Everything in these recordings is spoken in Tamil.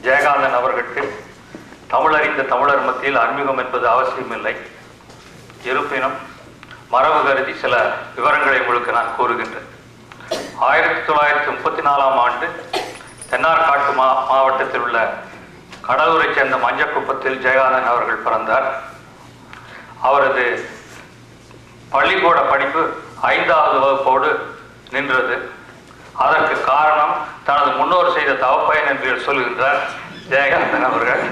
ஜெயகாந்தன் அவர்களுக்கு தமிழறிந்த தமிழர் மத்தியில் அறிமுகம் என்பது அவசியமில்லை இருப்பினும் மரபு கருதி சில விவரங்களை உங்களுக்கு நான் கூறுகின்றேன் ஆயிரத்தி தொள்ளாயிரத்தி முப்பத்தி நாலாம் ஆண்டு தென்னார்காட்டு மா மாவட்டத்தில் உள்ள கடலூரைச் சேர்ந்த மஞ்சக்குப்பத்தில் ஜெயகாந்தன் அவர்கள் பிறந்தார் அவரது பள்ளிக்கூட படிப்பு ஐந்தாவது வகுப்போடு நின்றது அதற்கு காரணம் தனது முன்னோர் செய்த தவப்பயன் என்று சொல்லுகின்றார் ஜெயகாந்தன் அவர்கள்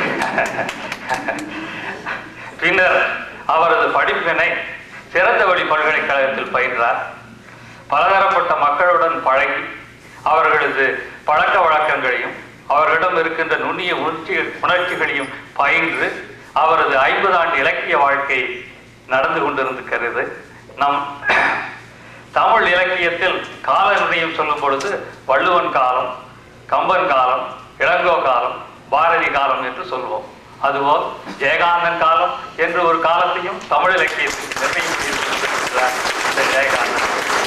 பின்னர் அவரது படிப்பினை திறந்தவெளி பல்கலைக்கழகத்தில் பயின்றார் பலதரப்பட்ட மக்களுடன் பழகி அவர்களது பழக்க வழக்கங்களையும் அவர்களிடம் இருக்கின்ற நுண்ணிய உணர்ச்சி உணர்ச்சிகளையும் பயின்று அவரது ஐம்பது ஆண்டு இலக்கிய வாழ்க்கை நடந்து கொண்டிருக்கிறது நம் தமிழ் இலக்கியத்தில் கால நிர்ணயம் சொல்லும் பொழுது வள்ளுவன் காலம் கம்பன் காலம் இளங்கோ காலம் பாரதி காலம் என்று சொல்வோம் அதுபோல் ஜெயகாந்தன் காலம் என்று ஒரு காலத்தையும் தமிழ் இலக்கியத்தில் நிர்ணயம் செய்து கொண்டிருக்கிறார் இந்த ஜெயகாந்தன்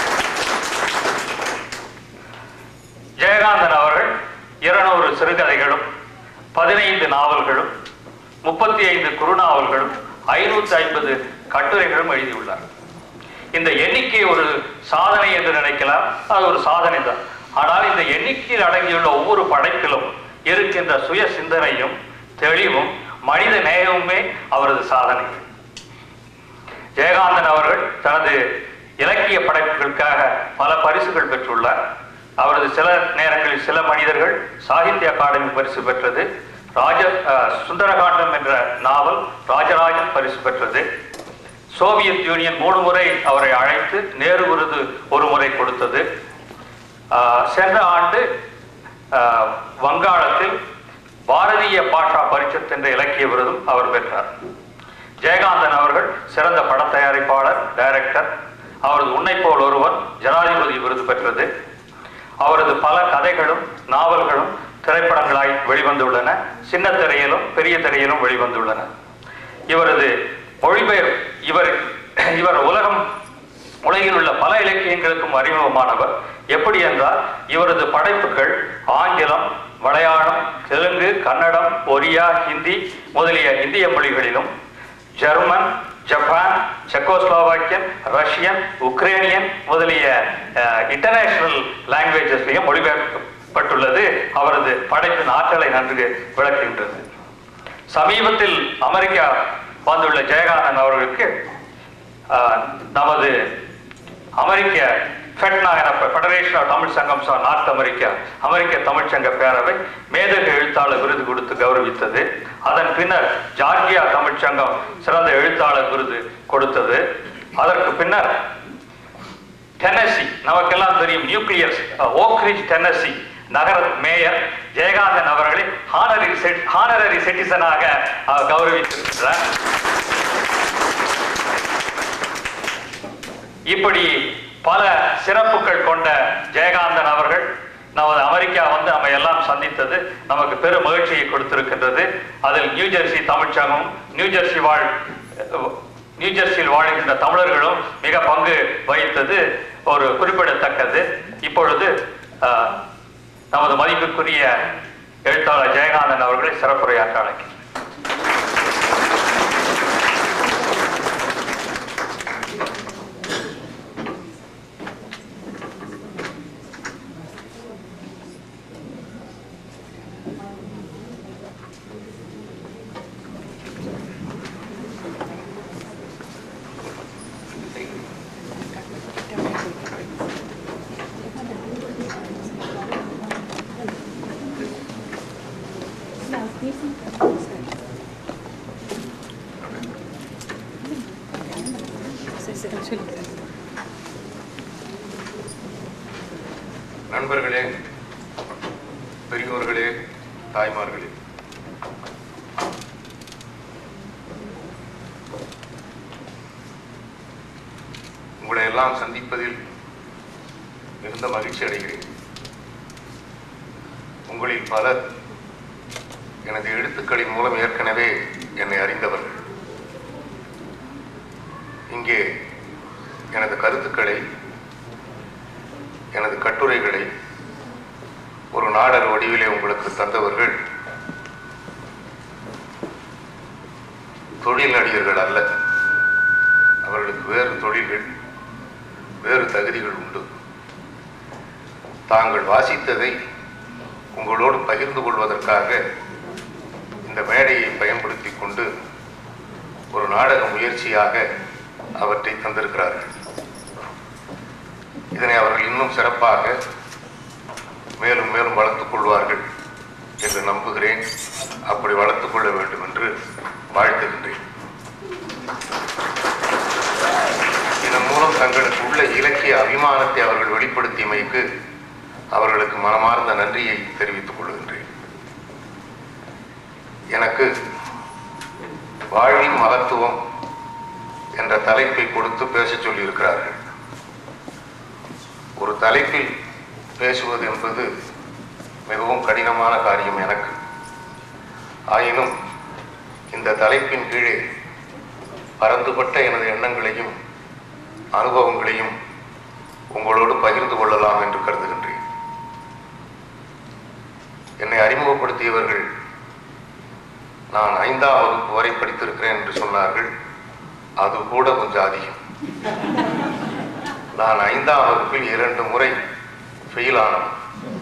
ஜெயகாந்தன் அவர்கள் இருநூறு சிறுகதைகளும் பதினைந்து நாவல்களும் முப்பத்தி ஐந்து குறுநாவல்களும் ஐநூத்தி ஐம்பது கட்டுரைகளும் எழுதியுள்ளார் இந்த எண்ணிக்கை ஒரு சாதனை என்று நினைக்கலாம் அது ஒரு சாதனை தான் ஆனால் இந்த எண்ணிக்கையில் அடங்கியுள்ள ஒவ்வொரு படைப்பிலும் இருக்கின்ற சுய சிந்தனையும் தெளிவும் மனித நேயமுமே அவரது சாதனை ஜெயகாந்தன் அவர்கள் தனது இலக்கிய படைப்புகளுக்காக பல பரிசுகள் பெற்றுள்ளார் அவரது சில நேரங்களில் சில மனிதர்கள் சாகித்ய அகாடமி பரிசு பெற்றது ராஜ அஹ், சுந்தரகாண்டம் என்ற நாவல் ராஜராஜன் பரிசு பெற்றது சோவியத் யூனியன் மூணு முறை அவரை அழைத்து நேரு விருது ஒரு முறை கொடுத்தது ஆஹ், சென்ற ஆண்டு ஆஹ், வங்காளத்தில் பாரதிய பாஷா பரிஷத் என்ற இலக்கிய விருதும் அவர் பெற்றார் ஜெயகாந்தன் அவர்கள் சிறந்த பட தயாரிப்பாளர் டைரக்டர் அவரது உன்னை போல் ஒருவன் ஜனாதிபதி விருது பெற்றது அவரது பல கதைகளும் நாவல்களும் திரைப்படங்களாய் வெளிவந்துள்ளன சின்ன திரையிலும் பெரிய திரையிலும் வெளிவந்துள்ளன இவரது மொழிபெயர் இவர் இவர் உலகம் உலகில் உள்ள பல இலக்கியங்களுக்கும் அறிமுகமானவர் எப்படி என்றால் இவரது படைப்புகள் ஆங்கிலம் மலையாளம் தெலுங்கு கன்னடம் ஒரியா ஹிந்தி முதலிய இந்திய மொழிகளிலும் German Japan Czechoslovakian Russian Ukrainian முதலிய இன்டர்நேஷனல் லாங்குவேஜஸ்லையும் மொழிபெயர்க்கப்பட்டுள்ளது அவரது படைப்பின் ஆற்றலை நன்கு விளக்குகின்றது சமீபத்தில் அமெரிக்கா வந்துள்ள ஜெயகாந்தன் அவர்களுக்கு ஆஹ், நமது அமெரிக்க ஃபெட்னா என ஃபெடரேஷன் ஆஃப் தமிழ் சங்கம் சார் நார்த் அமெரிக்கா அமெரிக்க தமிழ்ச் சங்க பேரவை மேதக எழுத்தாளர் விருது கொடுத்து கௌரவித்தது அதன் பின்னர் ஜார்ஜியா தமிழ்ச் சங்கம் சிறந்த எழுத்தாளர் விருது கொடுத்தது அதற்கு பின்னர் டென்னசி நமக்கெல்லாம் தெரியும் நியூக்ளியஸ் ஓக்ரிஜ் டென்னசி நகர மேயர் ஜெயகாந்தன் அவர்களை ஹானரி ஹானரரி சிட்டிசனாக அவர் கௌரவித்திருக்கிறார் இப்படி பல சிறப்புகள் கொண்ட ஜெயகாந்தன் அவர்கள் நமது அமெரிக்கா வந்து நம்ம எல்லாம் சந்தித்தது நமக்கு பெரும் மகிழ்ச்சியை கொடுத்திருக்கின்றது அதில் New Jersey Tamil Sangam New Jersey வாழ் நியூ ஜெர்சியில் வாழ்கின்ற தமிழர்களும் மிக பங்கு வகித்தது ஒரு குறிப்பிடத்தக்கது இப்பொழுது அஹ், நமது மதிப்புக்குரிய எழுத்தாளர் ஜெயகாந்தன் அவர்களை சிறப்புரையாற்ற அழைக்கிறேன் நண்பர்களே பெரியோர்களே தாய்மார்களே உங்களை எல்லாம் சந்திப்பதில் மிகுந்த மகிழ்ச்சி அடைகிறேன் உங்களில் பலர் எனது எழுத்துக்களின் மூலம் ஏற்கனவே என்னை அறிந்தவர்கள் இங்கே எனது கருத்துக்களை எனது கட்டுரைகளை ஒரு நாடர் வடிவிலே உங்களுக்கு தந்தவர்கள் தொழில் நடிகர்கள் அல்ல அவர்களுக்கு வேறு தொழில்கள் வேறு தகுதிகள் உண்டு தாங்கள் வாசித்ததை உங்களோடு பகிர்ந்து கொள்வதற்காக இந்த மேடையை பயன்படுத்தி கொண்டு ஒரு நாடக முயற்சியாக அவற்றை தந்திருக்கிறார்கள் இதனை அவர்கள் இன்னும் சிறப்பாக மேலும் மேலும் வளர்த்துக் கொள்வார்கள் என்று நம்புகிறேன் அப்படி வளர்த்துக் கொள்ள வேண்டும் என்று வாழ்த்துகின்றேன் இதன் மூலம் தங்களுக்கு உள்ள இலக்கிய அபிமானத்தை அவர்கள் வெளிப்படுத்தியமைக்கு அவர்களுக்கு மனமார்ந்த நன்றியை தெரிவித்துக் கொள்கின்றேன் எனக்கு வாழ்வின் மகத்துவம் என்ற தலைப்பை கொடுத்து பேசச் சொல்லியிருக்கிறார்கள் ஒரு தலைப்பில் பேசுவது என்பது மிகவும் கடினமான காரியம் எனக்கு ஆயினும் இந்த தலைப்பின் கீழே பரந்துபட்ட எனது எண்ணங்களையும் அனுபவங்களையும் உங்களோடு பகிர்ந்து கொள்ளலாம் என்று கருதுகின்றேன் என்னை அறிமுகப்படுத்தியவர்கள் நான் ஐந்தாம் வகுப்பு வரை படித்திருக்கிறேன் என்று சொன்னார்கள் அது கூட கொஞ்சம் அதிகம் நான் ஐந்தாம் வகுப்பில் இரண்டு முறை ஃபெயில் ஆனவன்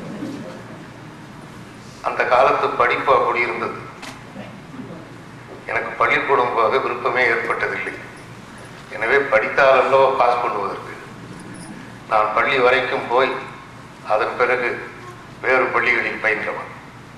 அந்த காலத்து படிப்பு அப்படி இருந்தது எனக்கு பள்ளிக்கூடம் போக விருப்பமே ஏற்பட்டதில்லை எனவே படித்தாலல்லோ பாஸ் பண்ணுவதற்கு நான் பள்ளி வரைக்கும் போய் அதன் பிறகு வேறு பள்ளிகளில் பயின்றவன்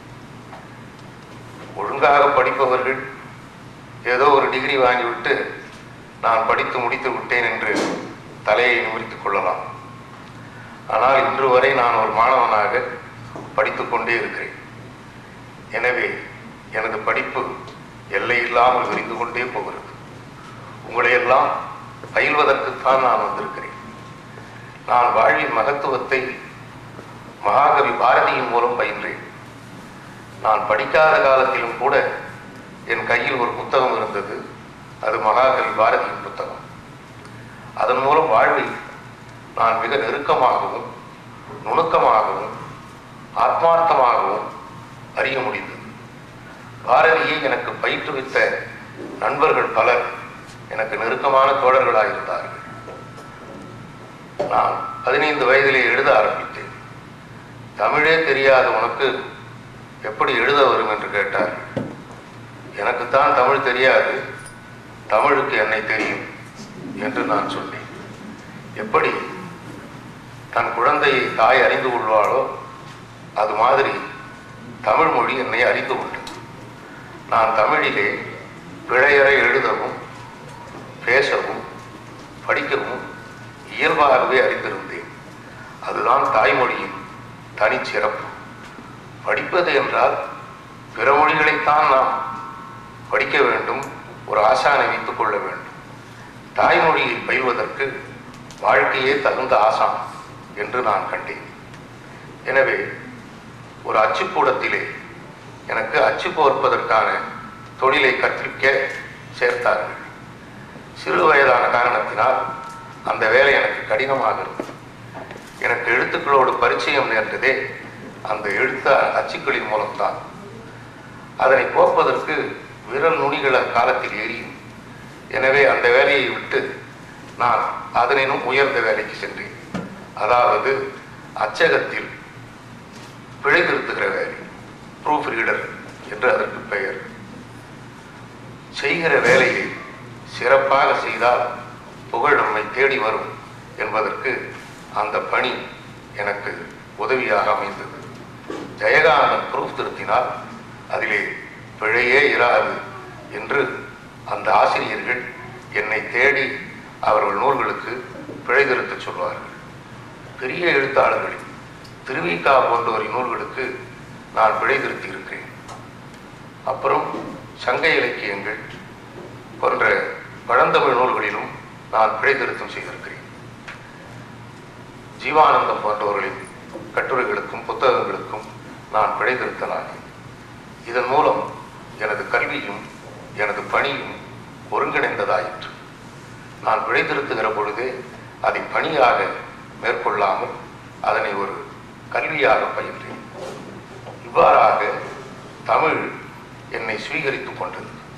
ஒழுங்காக படிப்பவர்கள் ஏதோ ஒரு டிகிரி வாங்கிவிட்டு நான் படித்து முடித்து விட்டேன் என்று தலையை நிமிர்த்திக் கொள்ளலாம் ஆனால் இன்று வரை நான் ஒரு மாணவனாக படித்துக் கொண்டே இருக்கிறேன் எனவே எனது படிப்பு எல்லை இல்லாமல் விரிந்து கொண்டே போகிறது உங்களை எல்லாம் பயில்வதற்குத்தான் நான் வந்திருக்கிறேன் நான் வாழ்வின் மகத்துவத்தை மகாகவி பாரதியின் மூலம் பயின்றேன் நான் படிக்காத காலத்திலும் கூட என் கையில் ஒரு புத்தகம் இருந்தது அது மகாகவி பாரதியின் புத்தகம் அதன் மூலம் வாழ்வை நான் மிக நெருக்கமாகவும் நுணுக்கமாகவும் ஆத்மார்த்தமாகவும் அறிய முடிந்தது பாரதியை எனக்கு பயிற்றுவித்த நண்பர்கள் பலர் எனக்கு நெருக்கமான தோழர்களாக இருந்தார்கள் நான் பதினைந்து வயதிலே எழுத ஆரம்பித்தேன் தமிழே தெரியாத உனக்கு எப்படி எழுத வரும் என்று கேட்டார்கள் எனக்குத்தான் தமிழ் தெரியாது தமிழுக்கு என்னை தெரியும் என்று நான் சொன்னேன் எப்படி தன் குழந்தையை தாய் அறிந்து கொள்வாளோ அது மாதிரி தமிழ் மொழி என்னை அறிந்து கொண்டது நான் தமிழிலே பிழையற எழுதவும் பேசவும் படிக்கவும் இயல்பாகவே அறிந்திருந்தேன் அதுதான் தாய்மொழியின் தனிச்சிறப்பு படிப்பது என்றால் பிற மொழிகளைத்தான் நாம் படிக்க வேண்டும் ஒரு ஆசானை வைத்துக் கொள்ள வேண்டும் தாய்மொழியை பயில்வதற்கு வாழ்க்கையே தகுந்த ஆசான் என்று நான் கண்டேன் எனவே ஒரு அச்சுக்கூடத்திலே எனக்கு அச்சு கோர்ப்பதற்கான தொழிலை கற்பிக்க சேர்த்தார்கள் சிறு வயதான காரணத்தினால் அந்த வேலை எனக்கு கடினமாக இருந்தது எனக்கு எழுத்துக்களோடு பரிச்சயம் நேர்ந்ததே அந்த எழுத்து அச்சுக்களின் மூலம்தான் அதனை கோப்பதற்கு விரல் நுனிகள் அக்காலத்தில் எரியும் எனவே அந்த வேலையை விட்டு நான் அதனினும் உயர்ந்த வேலைக்கு சென்றேன் அதாவது அச்சகத்தில் பிழை திருத்துகிற வேலை ப்ரூஃப் ரீடர் என்று அதற்கு பெயர் செய்கிற வேலையை சிறப்பாக செய்தால் புகழ் நம்மை தேடி வரும் என்பதற்கு அந்த பணி எனக்கு உதவியாக அமைந்தது ஜெயகாந்தன் ப்ரூஃப் திருத்தினால் அதிலே பிழையே இராது என்று அந்த ஆசிரியர்கள் என்னை தேடி அவர்கள் நூல்களுக்கு பிழை திருத்தச் சொல்வார்கள் பெரிய எழுத்தாளர்களின் திருவிக்கா போன்றவரின் நூல்களுக்கு நான் பிழை திருத்தி இருக்கிறேன் அப்புறம் சங்க இலக்கியங்கள் போன்ற பழந்தமிழ் நூல்களிலும் நான் பிழை திருத்தம் செய்திருக்கிறேன் ஜீவானந்தம் போன்றவர்களின் கட்டுரைகளுக்கும் புத்தகங்களுக்கும் நான் பிழை திருத்தலானேன் இதன் மூலம் எனது கல்வியும் எனது பணியும் ஒருங்கிணைந்ததாயிற்று நான் பிழை திருத்துகிற பொழுதே அதை பணியாக மேற்கொள்ளாமல் அதனை ஒரு கல்வியாக பயின்றேன் இவ்வாறாக தமிழ் என்னை சுவீகரித்துக் கொண்டது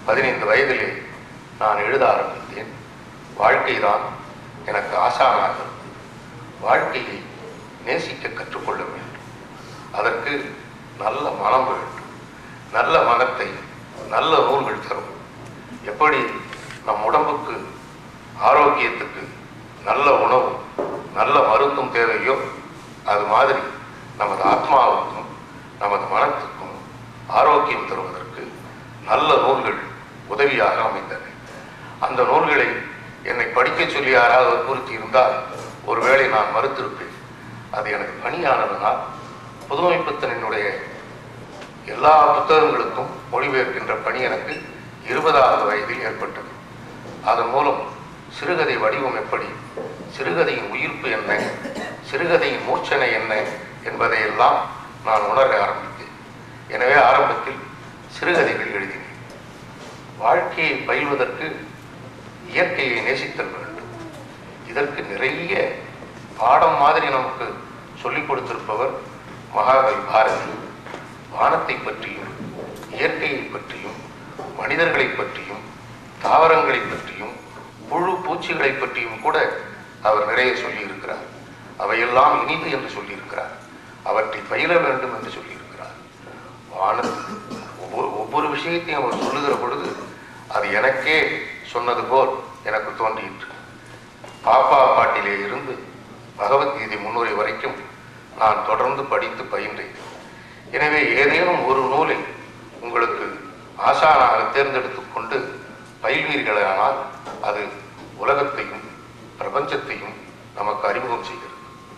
பதினைந்து வயதிலே நான் எழுத ஆரம்பித்தேன் வாழ்க்கை தான் எனக்கு ஆசானாக இருந்தது. வாழ்க்கையை நேசிக்க கற்றுக்கொள்ள வேண்டும் அதற்கு நல்ல மனம் வேண்டும் நல்ல மனத்தை நல்ல நூல்கள் தரும் எப்படி நம் உடம்புக்கு ஆரோக்கியத்துக்கு நல்ல உணவும் நல்ல மருந்தும் தேவையோ அது மாதிரி நமது ஆத்மாவுக்கும் நமது மனத்துக்கும் ஆரோக்கியம் தருவதற்கு நல்ல நூல்கள் உதவியாக அமைந்தன அந்த நூல்களை என்னை படிக்க சொல்லி யாராவது வற்புறுத்தி இருந்தால் ஒருவேளை நான் மறுத்திருப்பேன் அது எனக்கு பணியானதனால் புதுமைப்பித்தனினுடைய எல்லா புத்தகங்களுக்கும் மொழிபெயர்க்கின்ற பணி எனக்கு இருபதாவது வயதில் ஏற்பட்டது அதன் மூலம் சிறுகதை வடிவம் எப்படி சிறுகதையின் உயிர்ப்பு என்ன சிறுகதையின் மூர்ச்சனை என்ன என்பதையெல்லாம் நான் உணர ஆரம்பித்தேன் எனவே ஆரம்பத்தில் சிறுகதைகள் எழுதினேன் வாழ்க்கையை பயில்வதற்கு இயற்கையை நேசித்தல் வேண்டும் இதற்கு நிறைய பாடம் மாதிரி நமக்கு சொல்லிக் கொடுத்திருப்பவர் மகாகவி பாரதி வானத்தை பற்றியும் இயற்கையை பற்றியும் மனிதர்களை பற்றியும் தாவரங்களை பற்றியும் புழு பூச்சிகளை பற்றியும் கூட அவர் நிறைய சொல்லியிருக்கிறார் அவையெல்லாம் இனிது என்று சொல்லியிருக்கிறார் அவற்றை பயில வேண்டும் என்று சொல்லியிருக்கிறார் வானத்து ஒவ்வொரு ஒவ்வொரு விஷயத்தையும் அவர் சொல்லுகிற பொழுது அது எனக்கே சொன்னது போல் எனக்கு தோன்றிற்று பாப்பா பாட்டிலே இருந்து பகவத்கீதை முன்னுரை வரைக்கும் நான் தொடர்ந்து படித்து பயின்றேன் எனவே ஏதேனும் ஒரு நூலை உங்களுக்கு ஆசானாக தேர்ந்தெடுத்துக் கொண்டு பயில்வீர்களானால் அது உலகத்தையும் பிரபஞ்சத்தையும் நமக்கு அறிமுகம் செய்கிறது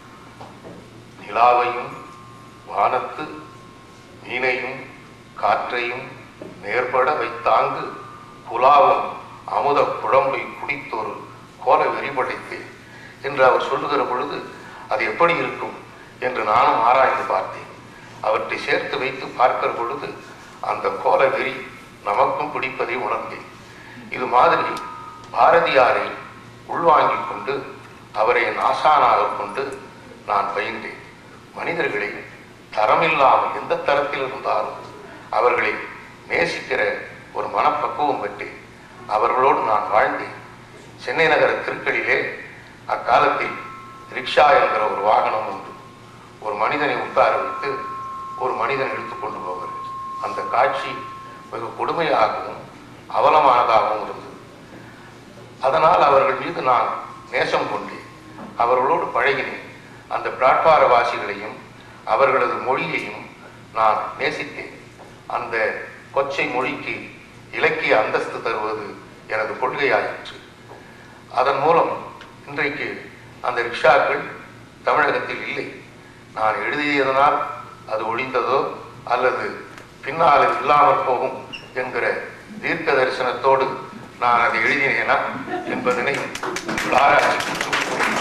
நிலாவையும் வானத்து மீனையும் காற்றையும் நேர்பட வைத்தாங்கு குலாவும் அமுத குழம்பை குடித்தொரு கோல வெறிபடைத்தேன் என்று அவர் சொல்லுகிற பொழுது அது எப்படி இருக்கும் என்று நானும் ஆராய்ந்து பார்த்தேன் அவற்றை சேர்த்து வைத்து பார்க்கிற பொழுது அந்த கோல வெறி நமக்கும் பிடிப்பதை உணர்ந்தேன் இது மாதிரி பாரதியாரை உள்வாங்கிக் கொண்டு அவரை என் ஆசானாக கொண்டு நான் பயின்றேன் மனிதர்களை தரமில்லாமல் எந்த தரத்தில் இருந்தாலும் அவர்களை நேசிக்கிற ஒரு மனப்பக்குவம் பெற்றேன் அவர்களோடு நான் வாழ்ந்தேன் சென்னை நகர தெருக்களிலே அக்காலத்தில் ரிக்ஷா என்கிற ஒரு வாகனம் உண்டு ஒரு மனிதனை உட்கார வைத்து ஒரு மனிதன் இழுத்துக்கொண்டு போவது அந்த காட்சி மிக கொடுமையாகவும் அவலமானதாகவும் இருந்தது அதனால் அவர்கள் மீது நான் நேசம் கொண்டேன் அவர்களோடு பழகினேன் அந்த பிளாட்பார வாசிகளையும் அவர்களது மொழியையும் நான் நேசித்தேன் அந்த கொச்சை மொழிக்கு இலக்கிய அந்தஸ்து தருவது எனது கொள்கையாயிற்று அதன் மூலம் இன்றைக்கு அந்த ரிக்ஷாக்கள் தமிழகத்தில் இல்லை நான் எழுதியதனால் அது ஒழிந்ததோ அல்லது பின்னால் அது இல்லாமல் போகும் என்கிற தீர்க்க தரிசனத்தோடு நான் அதை எழுதினேனா என்பதனை உங்கள் ஆராய்ச்சி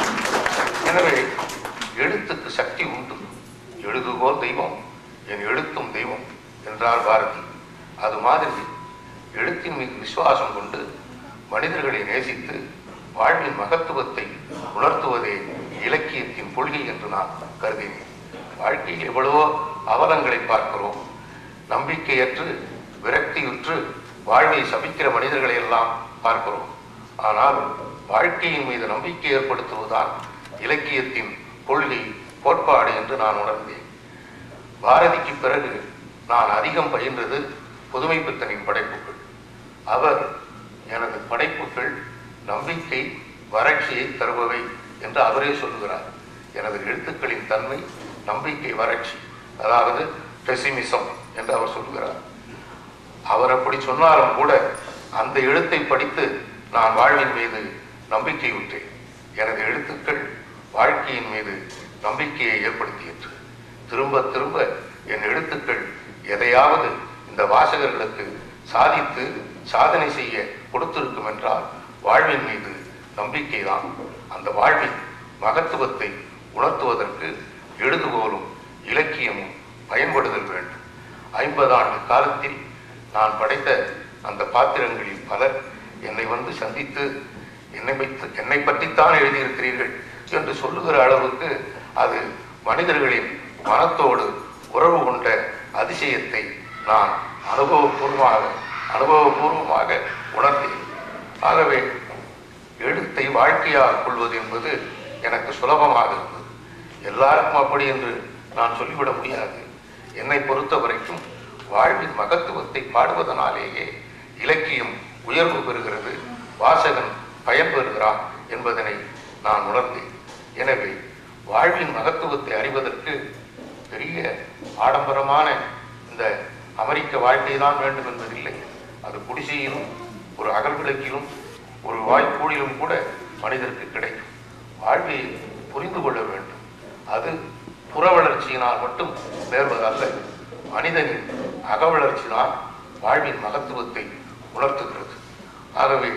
எனவே எழுத்துக்கு சக்தி உண்டு எழுதுகோல் தெய்வம் என் எழுத்தும் தெய்வம் என்றார் பாரதி அது மாதிரி எழுத்தின் மீது விசுவாசம் கொண்டு மனிதர்களை நேசித்து வாழ்வின் மகத்துவத்தை உணர்த்துவதே இலக்கியத்தின் கொள்கை என்று நான் கருதினேன் வாழ்க்கையில் எவ்வளவோ அவலங்களை பார்க்கிறோம் நம்பிக்கையற்று விரக்தியுற்று வாழ்வை சபிக்கிற மனிதர்களை எல்லாம் பார்க்கிறோம் ஆனால் வாழ்க்கையின் மீது நம்பிக்கை ஏற்படுத்துவதுதான் இலக்கியத்தின் கொள்கை கோட்பாடு என்று நான் உணர்ந்தேன் பாரதிக்கு பிறகு நான் அதிகம் பயின்றது புதுமைப்பித்தனின் படைப்புகள் அவர் எனது படைப்புகள் நம்பிக்கை வறட்சியை தருபவை என்று அவரே சொல்லுகிறார் எனது எழுத்துக்களின் தன்மை நம்பிக்கை வறட்சி அதாவது பெசிமிசம் என்று அவர் சொல்லுகிறார் அவர் அப்படி சொன்னாலும் கூட அந்த எழுத்தை படித்து நான் வாழ்வின் மீது நம்பிக்கை விட்டேன் எனது எழுத்துக்கள் வாழ்க்கையின் மீது நம்பிக்கையை ஏற்படுத்தியது திரும்ப திரும்ப என் எழுத்துக்கள் எதையாவது இந்த வாசகர்களுக்கு சாதித்து சாதனை செய்ய கொடுத்திருக்கும் என்றால் வாழ்வின் மீது நம்பிக்கை தான் அந்த வாழ்வின் மகத்துவத்தை உணர்த்துவதற்கு எழுதுகோலும் இலக்கியமும் பயன்படுதல் வேண்டும் ஐம்பது ஆண்டு காலத்தில் நான் படைத்த அந்த பாத்திரங்களில் பலர் என்னை வந்து சந்தித்து என்னை வைத்து என்னை பற்றித்தான் எழுதியிருக்கிறீர்கள் என்று சொல்லுகிற அளவுக்கு அது மனிதர்களின் மனத்தோடு உறவு கொண்ட அதிசயத்தை நான் அனுபவபூர்வமாக அனுபவபூர்வமாக உணர்ந்தேன் ஆகவே எழுத்தை வாழ்க்கையாக கொள்வது என்பது எனக்கு சுலபமாக இருந்தது எல்லாருக்கும் அப்படி என்று நான் சொல்லிவிட முடியாது என்னை பொறுத்த வரைக்கும் வாழ்வின் மகத்துவத்தை பாடுவதனாலேயே இலக்கியம் உயர்வு பெறுகிறது வாசகன் பயன்பெறுகிறான் என்பதனை நான் உணர்ந்தேன் எனவே வாழ்வின் மகத்துவத்தை அறிவதற்கு பெரிய ஆடம்பரமான இந்த அமெரிக்க வாழ்க்கை தான் வேண்டும் என்பதில்லை அது குடிசையிலும் ஒரு அகல் விளக்கிலும் ஒரு வாய்ப்பூடிலும் கூட மனிதருக்கு கிடைக்கும் வாழ்வை புரிந்து கொள்ள வேண்டும் அது புற வளர்ச்சியினால் மட்டும் நேர்வதல்ல மனிதனின் அக வளர்ச்சிதான் வாழ்வின் மகத்துவத்தை உணர்த்துகிறது ஆகவே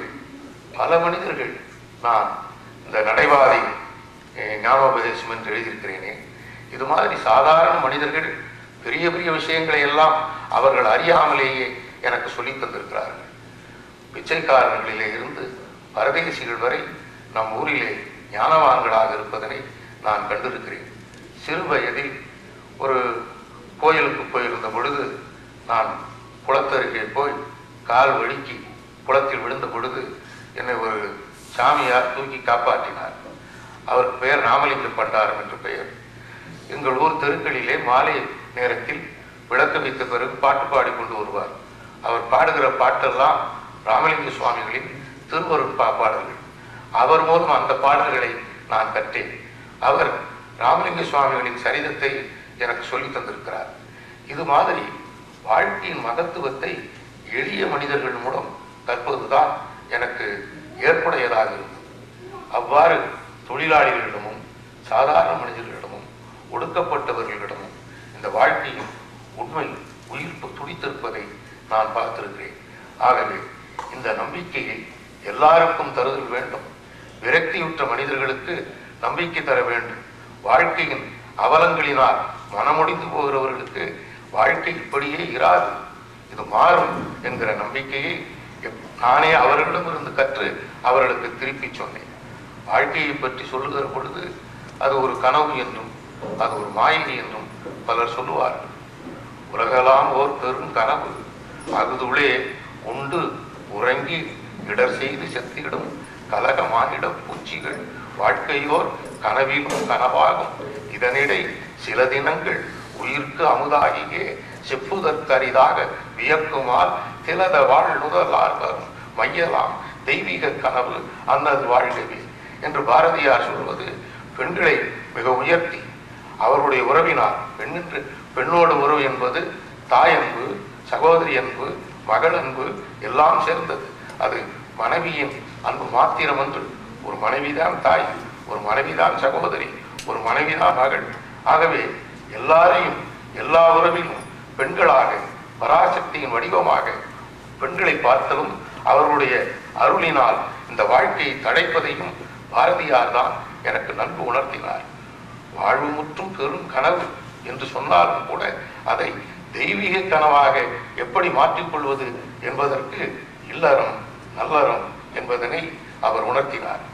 பல மனிதர்கள் நான் இந்த நடைபாதை அஹ், ஞானோபதேசம் என்று எழுதியிருக்கிறேனே இது மாதிரி சாதாரண மனிதர்கள் பெரிய பெரிய விஷயங்களை எல்லாம் அவர்கள் அறியாமலேயே எனக்கு சொல்லித் தந்திருக்கிறார்கள் பிச்சைக்காரர்களிலே இருந்து பரதேசிகள் வரை நம் ஊரிலே ஞானவான்களாக இருப்பதனை நான் கண்டிருக்கிறேன் சிறு வயதில் ஒரு கோயிலுக்கு போயிருந்த பொழுது நான் குளத்தருகே போய் கால் வழுக்கி குளத்தில் விழுந்த பொழுது என்னை ஒரு சாமியார் தூக்கி காப்பாற்றினார் அவர் பெயர் ராமலிங்க பண்டாரம் என்று பெயர் எங்கள் ஊர் தெருக்களிலே மாலை நேரத்தில் விளக்கு வைத்த பிறகு பாட்டு பாடி கொண்டு வருவார் அவர் பாடுகிற பாட்டெல்லாம் ராமலிங்க சுவாமிகளின் திருவருட்பா பாடல்கள் அவர் மூலம் அந்த பாடல்களை நான் கற்றேன் அவர் ராமலிங்க சுவாமிகளின் சரிதத்தை எனக்கு சொல்லித் தந்திருக்கிறார் இது மாதிரி வாழ்க்கையின் மகத்துவத்தை எளிய மனிதர்கள் மூலம் கற்பதுதான் எனக்கு ஏற்புடையதாக இருந்தது அவ்வாறு தொழிலாளிகளிடமும் சாதாரண மனிதர்களிடமும் ஒடுக்கப்பட்டவர்களிடமும் இந்த வாழ்க்கையின் உண்மை உயிர்ப்பு துடித்திருப்பதை நான் பார்த்திருக்கிறேன் ஆகவே இந்த நம்பிக்கையை எல்லாருக்கும் தருதல் வேண்டும் விரக்தியுற்ற மனிதர்களுக்கு நம்பிக்கை தர வேண்டும் வாழ்க்கையின் அவலங்களினால் மனமுடிந்து போகிறவர்களுக்கு வாழ்க்கை இப்படியே இராது இது மாறும் என்கிற நம்பிக்கையை எப்- நானே அவர்களிடமிருந்து கற்று அவர்களுக்கு திருப்பி சொன்னேன் வாழ்க்கையை பற்றி சொல்லுகிற பொழுது அது ஒரு கனவு என்றும் அது ஒரு மாயை என்றும் பலர் சொல்லுவார்கள் உலகெல்லாம் ஓர் பெரும் கனவு அகுதுளே உண்டு உறங்கி இடர் செய்து செத்திடும் கலகமானிட பூச்சிகள் வாழ்க்கையோர் கனவிலும் கனவாகும் இதனிடை சில தினங்கள் உயிர்க்கு அமுதாகியே செப்புதற்கரிதாக வியக்குமால் திலத வாழ்நுதலார் வரும் மையலாம் தெய்வீக கனவு அன்னது வாழ்கவே என்று பாரதியார் சொல்வது பெண்களை மிக உயர்த்தி அவருடைய உறவினார் பெண்ணென்று பெண்ணோடு உறவு என்பது தாய் அன்பு சகோதரி அன்பு மகள் அன்பு எல்லாம் சேர்ந்தது அது மனைவியின் அன்பு மாத்திரம் என்று ஒரு மனைவிதான் தாய் ஒரு மனைவிதான் சகோதரி ஒரு மனைவிதான் மகள் ஆகவே எல்லாரையும் எல்லா உறவிலும் பெண்களாக பராசக்தியின் வடிவமாக பெண்களை பார்த்தலும் அவர்களுடைய அருளினால் இந்த வாழ்க்கையை தடைப்பதையும் பாரதியார் தான் எனக்கு நன்கு உணர்த்தினார் வாழ்வு முற்றும் பெரும் கனவு என்று சொன்னாலும் கூட அதை தெய்வீக கனவாக எப்படி மாற்றிக்கொள்வது என்பதற்கு இல்லறம் நல்லறம் என்பதனை அவர் உணர்த்தினார்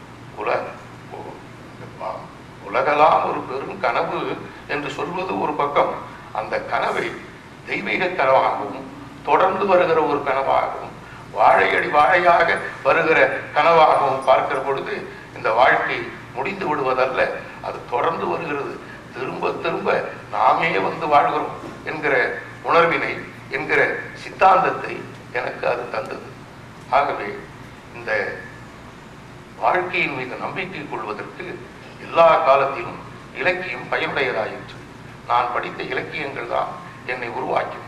உல உ- பா- உலகெல்லாம் ஒரு பெரும் கனவு என்று சொல்வது ஒரு பக்கம் அந்த கனவை தெய்வீக கனவாகவும் தொடர்ந்து வருகிற ஒரு கனவாகவும் வாழையடி வாழையாக வருகிற கனவாகவும் பார்க்கிற பொழுது இந்த வாழ்க்கை முடிந்து விடுவதல்ல அது தொடர்ந்து வருகிறது திரும்ப திரும்ப நாமே வந்து வாழ்கிறோம் என்கிற உணர்வினை என்கிற சித்தாந்தத்தை எனக்கு அது தந்தது ஆகவே இந்த வாழ்க்கையின் மீது நம்பிக்கை கொள்வதற்கு எல்லா காலத்திலும் இலக்கியம் பயனுடையதாயிற்று நான் படித்த இலக்கியங்கள் தான் என்னை உருவாக்கின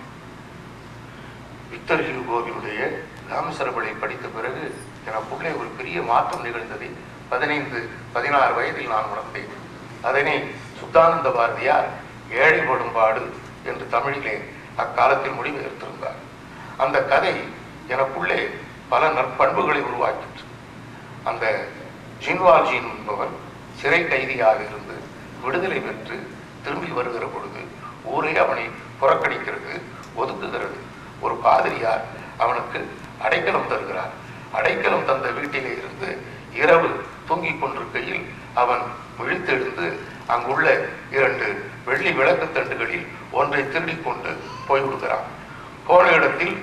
விக்டர் ஹியூகோவினுடைய ராமசரபலை படித்த பிறகு எனக்குள்ளே ஒரு பெரிய மாற்றம் நிகழ்ந்ததை பதினைந்து பதினாறு வயதில் நான் உணர்ந்தேன் அதனை சுத்தானந்த பாரதியார் ஏழை படும்பாடு என்று தமிழிலே அக்காலத்தில் மொழிபெயர்த்திருந்தார் அந்த கதை எனக்குள்ளே பல நற்பண்புகளை உருவாக்கிற்று அந்த ஜின்வால்ஜின் என்பவன் சிறை கைதியாக இருந்து விடுதலை பெற்று திரும்பி வருகிற பொழுது ஊரே அவனை புறக்கணிக்கிறது ஒதுக்குகிறது ஒரு பாதிரியார் அவனுக்கு அடைக்கலம் தருகிறார் அடைக்கலம் தந்த வீட்டிலே இருந்து இரவு தூங்கிக் கொண்டிருக்கையில் அவன் விழித்தெழுந்து அங்குள்ள இரண்டு வெள்ளி விளக்குத் தண்டுகளில் ஒன்றை திருடிக் கொண்டு போய்விடுகிறான் போன இடத்தில்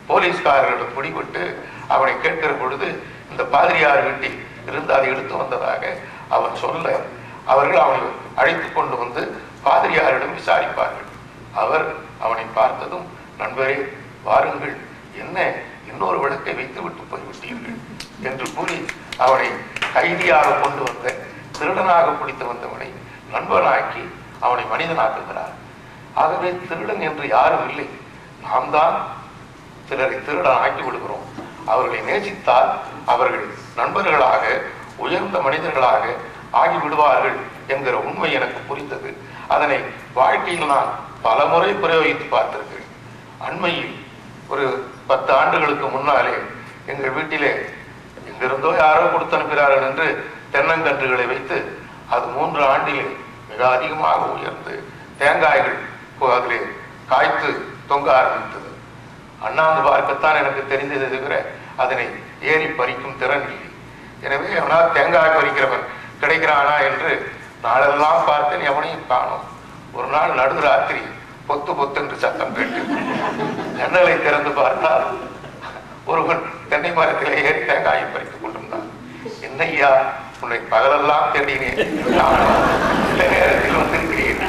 போலீஸ்காரர்களிடம் பிடிபட்டு அவனை கேட்கிற பொழுது இந்த பாதிரியார் வீட்டில் இருந்து அதை எடுத்து வந்ததாக அவன் சொல்ல அவர்கள் அவனை அழைத்து கொண்டு வந்து பாதிரியாரிடம் விசாரிப்பார்கள் அவர் அவனை பார்த்ததும் நண்பரே வாருங்கள் என்ன இன்னொரு விளக்கை வைத்து விட்டு போய்விட்டீர்கள் என்று கூறி அவனை கைதியாக கொண்டு வந்த திருடனாக பிடித்து வந்தவனை நண்பனாக்கி அவனை மனிதனாக்குகிறார் ஆகவே திருடன் என்று யாரும் இல்லை நாம் தான் சிலரை திருடன் ஆக்கி விடுகிறோம் அவர்களை நேசித்தால் அவர்கள் நண்பர்களாக உயர்ந்த மனிதர்களாக ஆகி விடுவார்கள் என்கிற உண்மை எனக்கு புரிந்தது அதனை வாழ்க்கையில் நான் பல முறை பிரயோகித்து பார்த்திருக்கிறேன் அண்மையில் ஒரு பத்து ஆண்டுகளுக்கு முன்னாலே எங்கள் வீட்டிலே எங்கிருந்தோ யாரோ கொடுத்து அனுப்பினார்கள் என்று தென்னங்கன்றுகளை வைத்து அது மூன்று ஆண்டிலே மிக அதிகமாக உயர்ந்து தேங்காய்கள் இப்போ அதிலே காய்த்து தொங்க ஆரம்பித்தது அண்ணாந்து பார்க்கத்தான் எனக்கு தெரிந்ததை தவிர அதனை ஏறி பறிக்கும் திறன் இல்லை எனவே அவனால் தேங்காய் பறிக்கிறவன் கிடைக்கிறானா என்று நாளெல்லாம் பார்த்தேன் எவனையும் காணோம் ஒரு நாள் நடுராத்திரி பொத்து பொத்து என்று சத்தம் கேட்டு ஜன்னலை திறந்து பார்த்தால் ஒருவன் தென்னை மரத்திலே ஏறி தேங்காயை பறித்துக் கொண்டிருந்தான் என்னையா உன்னை பகலெல்லாம் தேடினேன் நானும் இந்த நேரத்தில் வந்திருக்கிறேன்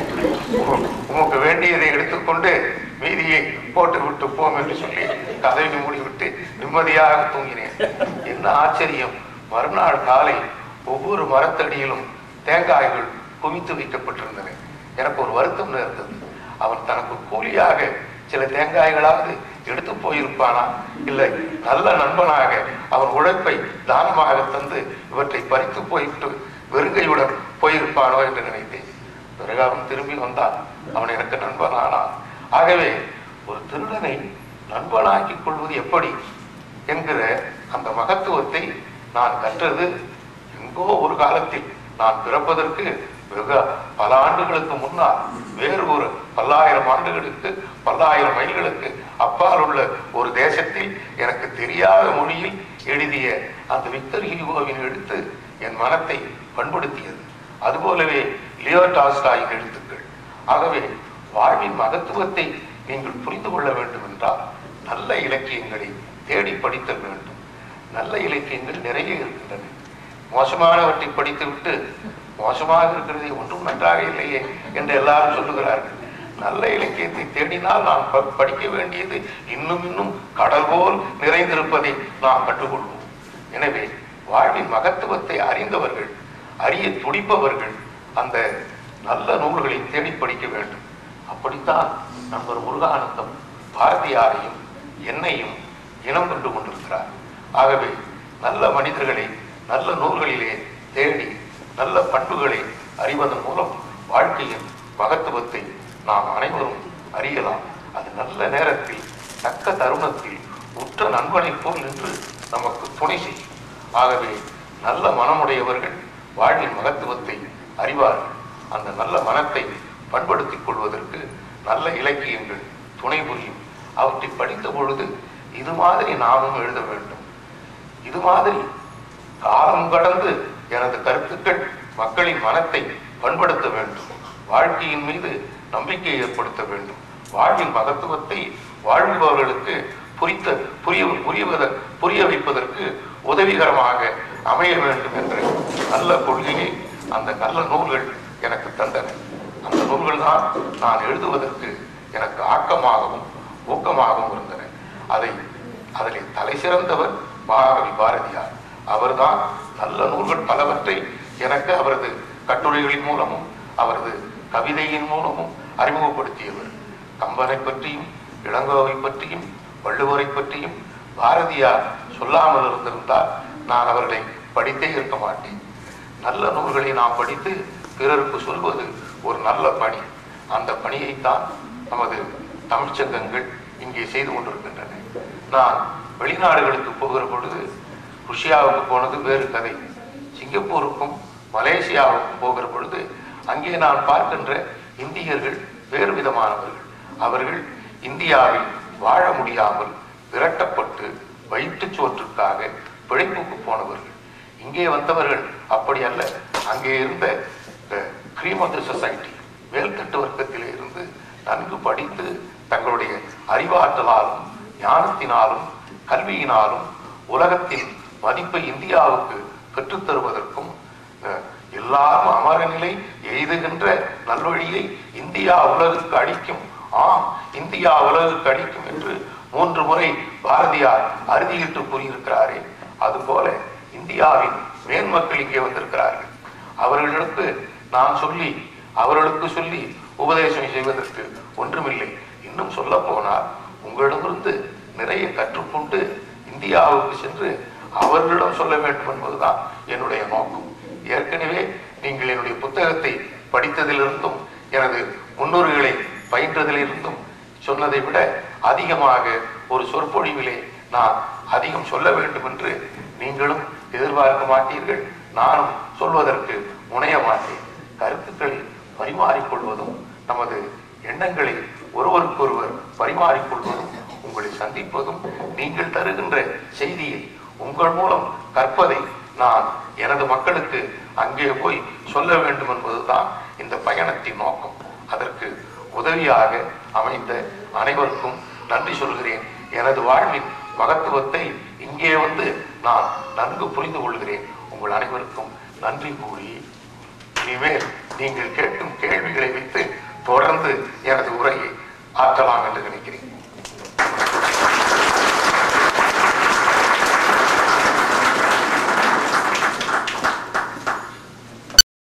உ- உமக்கு வேண்டியதை எடுத்துக்கொண்டு மீதியை போட்டு விட்டு போம் என்று சொல்லி கதவை மூடிவிட்டு நிம்மதியாக தூங்கினேன் என்ன ஆச்சரியம் மறுநாள் காலை ஒவ்வொரு மரத்தடியிலும் தேங்காய்கள் குவித்து வைக்கப்பட்டிருந்தன எனக்கு ஒரு வருத்தம் நேர்ந்தது அவன் தனக்கு கூலியாக சில தேங்காய்களாவது எடுத்து போயிருப்பானா இல்லை நல்ல நண்பனாக அவன் உழைப்பை தானமாக தந்து இவற்றை பறித்து போய்விட்டு வெறுங்கையுடன் போயிருப்பானோ என்று நினைத்தேன் பிறகு அவன் திரும்பி வந்தான் அவன் எனக்கு நண்பனானான் ஆகவே ஒரு திருடனை நண்பனாக்கிக் கொள்வது எப்படி என்கிற அந்த மகத்துவத்தை நான் கற்றது எங்கோ ஒரு காலத்தில் நான் பிறப்பதற்கு வெகு பல ஆண்டுகளுக்கு முன்னால் வேறு ஒரு பல்லாயிரம் ஆண்டுகளுக்கு பல்லாயிரம் மைல்களுக்கு அப்பால் உள்ள ஒரு தேசத்தில் எனக்கு தெரியாத மொழியில் எழுதிய அந்த விக்டர் ஹியூகோவின் எழுத்து என் மனத்தை பண்படுத்தியது அதுபோலவே லியோ டால்ஸ்டாயின் எழுத்துக்கள் ஆகவே வாழ்வின் மகத்துவத்தை நீங்கள் புரிந்து கொள்ள வேண்டும் என்றால் நல்ல இலக்கியங்களை தேடி படித்தல் வேண்டும் நல்ல இலக்கியங்கள் நிறைய இருக்கின்றன மோசமானவற்றை படித்துவிட்டு மோசமாக இருக்கிறது ஒன்றும் நன்றாக இல்லையே என்று எல்லாரும் சொல்லுகிறார்கள் நல்ல இலக்கியத்தை தேடினால் நாம் ப- படிக்க வேண்டியது இன்னும் இன்னும் கடல் போல் நிறைந்திருப்பதை நாம் கண்டுகொள்வோம் எனவே வாழ்வின் மகத்துவத்தை அறிந்தவர்கள் அறிய துடிப்பவர்கள் அந்த நல்ல நூல்களை தேடி படிக்க வேண்டும் அப்படித்தான் நண்பர் முருகானந்தம் பாரதியாரையும் என்னையும் இனம் கண்டு கொண்டிருக்கிறார் ஆகவே நல்ல மனிதர்களை நல்ல நூல்களிலே தேடி நல்ல பண்புகளை அறிவதன் மூலம் வாழ்க்கையின் மகத்துவத்தை நாம் அனைவரும் அறியலாம் அது நல்ல நேரத்தில் தக்க தருணத்தில் உற்ற நண்பனைப் போல் நின்று நமக்கு துணை செய்யும் ஆகவே நல்ல மனமுடையவர்கள் வாழ்வின் மகத்துவத்தை அறிவார்கள் அந்த நல்ல மனத்தை பண்படுத்திக் கொள்வதற்கு நல்ல இலக்கியங்கள் துணை புரியும் அவற்றை படித்த பொழுது இது மாதிரி நாமும் எழுத வேண்டும் இது மாதிரி காலம் கடந்து எனது கருத்துக்கள் மக்களின் மனத்தை பண்படுத்த வேண்டும் வாழ்க்கையின் மீது நம்பிக்கை ஏற்படுத்த வேண்டும் வாழ்வின் மகத்துவத்தை வாழ்பவர்களுக்கு புரித்த புரிய புரிவத புரிய வைப்பதற்கு உதவிகரமாக அமைய வேண்டும் என்ற நல்ல கொள்கையை அந்த நல்ல நூல்கள் எனக்கு தந்தன அந்த நூல்கள் தான் நான் எழுதுவதற்கு எனக்கு ஆக்கமாகவும் ஊக்கமாகவும் இருந்தன அதை அதில் தலை சிறந்தவர் மகாகவி பாரதியார் அவர்தான் நல்ல நூல்கள் பலவற்றை எனக்கு அவரது கட்டுரைகளின் மூலமும் அவரது கவிதையின் மூலமும் அறிமுகப்படுத்தியவர் கம்பனை பற்றியும் இளங்கோவை பற்றியும் வள்ளுவரை பற்றியும் பாரதியார் சொல்லாமல் இருந்திருந்தால் நான் அவர்களை படித்தே இருக்க மாட்டேன் நல்ல நூல்களை நாம் படித்து பிறருக்கு சொல்வது ஒரு நல்ல பணி அந்த பணியைத்தான் நமது தமிழ்ச்சங்கங்கள் இங்கே செய்து கொண்டிருக்கின்றன நான் வெளிநாடுகளுக்கு போகிற பொழுது ருஷ்யாவுக்கு போனது வேறு கதை சிங்கப்பூருக்கும் மலேசியாவுக்கும் போகிற பொழுது அங்கே நான் பார்க்கின்ற இந்தியர்கள் வேறு விதமானவர்கள் அவர்கள் இந்தியாவில் வாழ முடியாமல் விரட்டப்பட்டு வயிற்றுச் சோற்றுக்காக பிழைப்புக்கு போனவர்கள் இங்கே வந்தவர்கள் அப்படி அல்ல அங்கே இருந்த கிரீம் ஆஃப் த சொசைட்டி மேல்தட்டு வர்க்கத்திலே இருந்து நன்கு படித்து தங்களுடைய அறிவாற்றலாலும் ஞானத்தினாலும் கல்வியினாலும் உலகத்தின் மதிப்பை இந்தியாவுக்கு பெற்றுத் தருவதற்கும் அஹ், எல்லாரும் அமர நிலை எய்துகின்ற நல்வழியை இந்தியா உலகுக்கு அளிக்கும் ஆம் இந்தியா உலகுக்கு அளிக்கும் என்று மூன்று முறை பாரதியார் அறுதியிட்டு கூறியிருக்கிறாரே அதுபோல இந்தியாவின் மேன்மக்கள் இங்கே வந்திருக்கிறார்கள் அவர்களுக்கு நான் சொல்லி அவர்களுக்கு சொல்லி உபதேசம் செய்வதற்கு ஒன்றுமில்லை இன்னும் சொல்ல போனால் உங்களிடமிருந்து நிறைய கற்றுக்கொண்டு இந்தியாவுக்கு சென்று அவர்களிடம் சொல்ல வேண்டும் என்பதுதான் என்னுடைய நோக்கம் ஏற்கனவே நீங்கள் என்னுடைய புத்தகத்தை படித்ததிலிருந்தும் எனது முன்னோர்களை பயின்றதிலிருந்தும் சொன்னதை விட அதிகமாக ஒரு சொற்பொழிவிலே நான் அதிகம் சொல்ல வேண்டும் என்று நீங்களும் எதிர்பார்க்க மாட்டீர்கள் நானும் சொல்வதற்கு முனைய மாட்டேன் கருத்துக்களை பரிமாறிக்கொள்வதும் நமது எண்ணங்களை ஒருவருக்கொருவர் பரிமாறிக்கொள்வதும் உங்களை சந்திப்பதும் நீங்கள் தருகின்ற செய்தியை உங்கள் மூலம் கற்பதை நான் எனது மக்களுக்கு அங்கே போய் சொல்ல வேண்டும் என்பதுதான் இந்த பயணத்தின் நோக்கம் அதற்கு உதவியாக அமைந்த அனைவருக்கும் நன்றி சொல்கிறேன் எனது வாழ்வின் மகத்துவத்தை இங்கே வந்து நான் நன்கு புரிந்து கொள்கிறேன் உங்கள் அனைவருக்கும் நன்றி கூறி இனிமேல் நீங்கள் கேட்கும் கேள்விகளை வைத்து தொடர்ந்து எனது உரையை